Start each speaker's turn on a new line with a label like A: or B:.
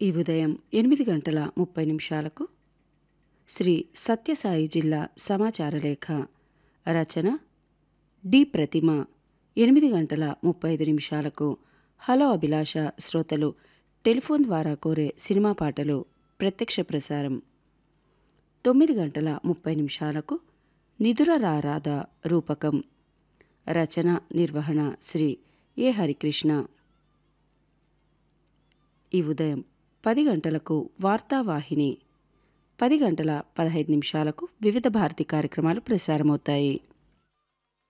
A: ఈ ఉదయం ఎనిమిది గంటల ముప్పై నిమిషాలకు శ్రీ సత్యసాయి జిల్లా సమాచార లేఖ రచన డి ప్రతిమ ఎనిమిది గంటల ముప్పై ఐదు నిమిషాలకు హలో అభిలాష శ్రోతలు టెలిఫోన్ ద్వారా కోరే సినిమా పాటలు ప్రత్యక్ష ప్రసారం తొమ్మిది గంటల ముప్పై నిమిషాలకు నిదుర రారాధ రూపకం రచన నిర్వహణ శ్రీ ఏ హరికృష్ణ ఈ ఉదయం పది గంటలకు వార్తావాహిని పది గంటల పదహైదు నిమిషాలకు వివిధ భారతి కార్యక్రమాలు ప్రసారమవుతాయి